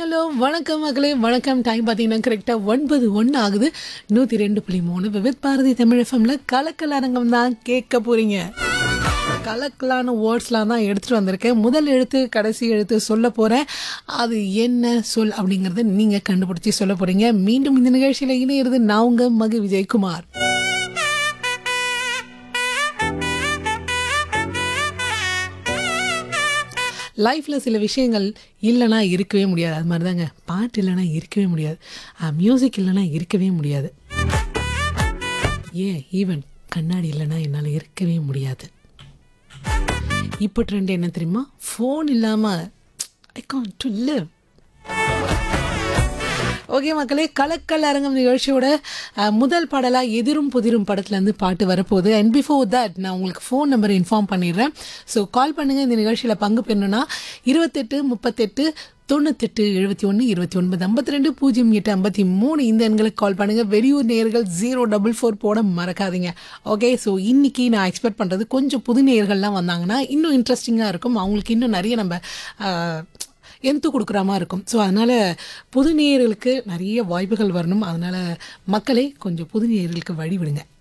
hello வணக்கம் மகளே வணக்கம் டைம் பார்த்தீங்கன்னா கரெக்டாக ஒன்பது ஒன்று ஆகுது நூற்றி ரெண்டு புள்ளி மூணு விவித் பாரதி தமிழ் எஃப்எம்ல கலக்கல் அரங்கம் தான் கேட்க போறீங்க கலக்கலான வேர்ட்ஸ்லாம் தான் எடுத்துகிட்டு வந்திருக்கேன் முதல் எழுத்து கடைசி எழுத்து சொல்ல போகிறேன் அது என்ன சொல் அப்படிங்கிறத நீங்கள் கண்டுபிடிச்சி சொல்ல போகிறீங்க மீண்டும் இந்த நிகழ்ச்சியில் இணையிறது நான் உங்க மகு விஜயகுமார் லைஃப்பில் சில விஷயங்கள் இல்லைன்னா இருக்கவே முடியாது அது மாதிரி தாங்க பாட்டு இல்லைன்னா இருக்கவே முடியாது மியூசிக் இல்லைன்னா இருக்கவே முடியாது ஏன் ஈவன் கண்ணாடி இல்லைன்னா என்னால் இருக்கவே முடியாது இப்போ ட்ரெண்ட் என்ன தெரியுமா ஃபோன் இல்லாமல் I can't live okay மக்களே கலக்கல் அரங்கம் நிகழ்ச்சியோட அஹ், முதல் பாடலாக எதிரும் புதிரும் படத்துலேருந்து பாட்டு வரப்போகுது அண்ட் பிஃபோர் தட் நான் உங்களுக்கு ஃபோன் நம்பர் இன்ஃபார்ம் பண்ணிடுறேன் ஸோ கால் பண்ணுங்கள் இந்த நிகழ்ச்சியில் பங்கு பெறணும்னா இருபத்தெட்டு முப்பத்தெட்டு தொண்ணூத்தெட்டு எழுபத்தி ஒன்று இருபத்தி ஒன்பது ஐம்பத்தி ரெண்டு பூஜ்ஜியம் எட்டு ஐம்பத்தி மூணு இந்த எண்களுக்கு கால் பண்ணுங்கள் வெளியூர் நேர்கள் ஜீரோ டபுள் ஃபோர் போட மறக்காதீங்க ஓகே ஸோ இன்னைக்கு நான் எக்ஸ்பெக்ட் பண்ணுறது கொஞ்சம் புது நேயர்கள்லாம் வந்தாங்கன்னா இன்னும் இன்ட்ரெஸ்டிங்காக இருக்கும் அவங்களுக்கு இன்னும் நிறைய நம்ம அஹ், எந்து கொடுக்குற மாதிரி இருக்கும் ஸோ அதனால் புது நேயர்களுக்கு நிறைய வாய்ப்புகள் வரணும் அதனால் மக்களே கொஞ்சம் புது நேயர்களுக்கு வழி விடுங்க